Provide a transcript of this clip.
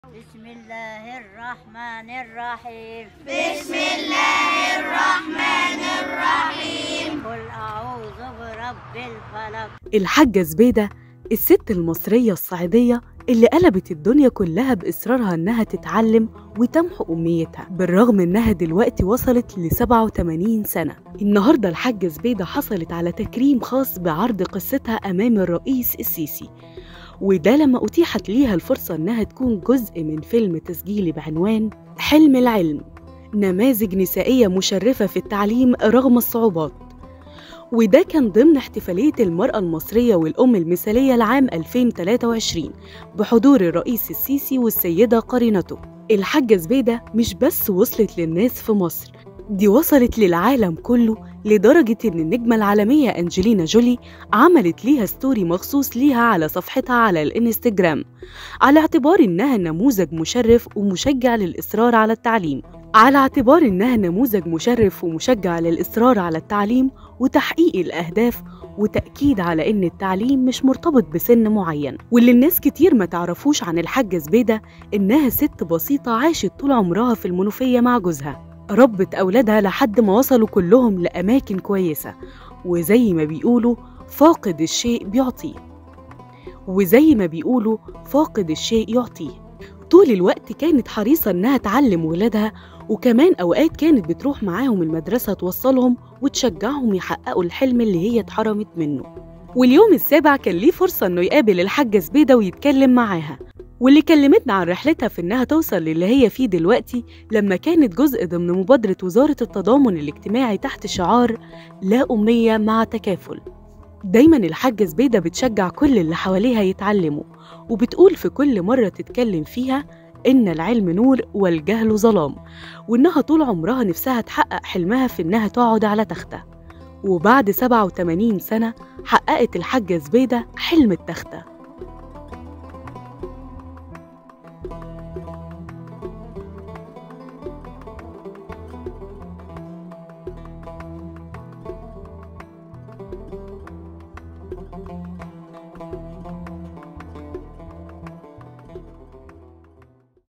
بسم الله الرحمن الرحيم بسم الله الرحمن الرحيم قل أعوذ برب الفلق الحاجة زبيدة الست المصرية الصعيدية اللي قلبت الدنيا كلها بإصرارها إنها تتعلم وتمحو أمنيتها بالرغم إنها دلوقتي وصلت ل 87 سنة النهاردة الحاجة زبيدة حصلت على تكريم خاص بعرض قصتها أمام الرئيس السيسي وده لما أتيحت ليها الفرصة إنها تكون جزء من فيلم تسجيلي بعنوان حلم العلم نماذج نسائية مشرفة في التعليم رغم الصعوبات وده كان ضمن احتفالية المرأة المصرية والأم المثالية العام 2023 بحضور الرئيس السيسي والسيدة قرينته الحاجة زبيدة مش بس وصلت للناس في مصر دي وصلت للعالم كله لدرجة إن النجمة العالمية أنجلينا جولي عملت ليها ستوري مخصوص ليها على صفحتها على الإنستجرام على اعتبار إنها نموذج مشرف ومشجع للإصرار على التعليم على اعتبار إنها نموذج مشرف ومشجع للإصرار على التعليم وتحقيق الأهداف وتأكيد على إن التعليم مش مرتبط بسن معين واللي الناس كتير ما تعرفوش عن الحاجة زبيدة إنها ست بسيطة عاشت طول عمرها في المنوفية مع جوزها ربت أولادها لحد ما وصلوا كلهم لأماكن كويسة وزي ما بيقولوا فاقد الشيء بيعطيه وزي ما بيقولوا فاقد الشيء يعطيه طول الوقت كانت حريصة إنها تعلم ولادها وكمان أوقات كانت بتروح معاهم المدرسة توصلهم وتشجعهم يحققوا الحلم اللي هي اتحرمت منه واليوم السابع كان ليه فرصة إنه يقابل الحاجة زبيدة ويتكلم معاها واللي كلمتنا عن رحلتها في إنها توصل للي هي فيه دلوقتي لما كانت جزء ضمن مبادرة وزارة التضامن الاجتماعي تحت شعار لا أمية مع تكافل دايما الحاجة زبيدة بتشجع كل اللي حواليها يتعلموا وبتقول في كل مرة تتكلم فيها إن العلم نور والجهل ظلام وإنها طول عمرها نفسها تحقق حلمها في إنها تقعد على تختة وبعد 87 سنة حققت الحاجة زبيدة حلم التختة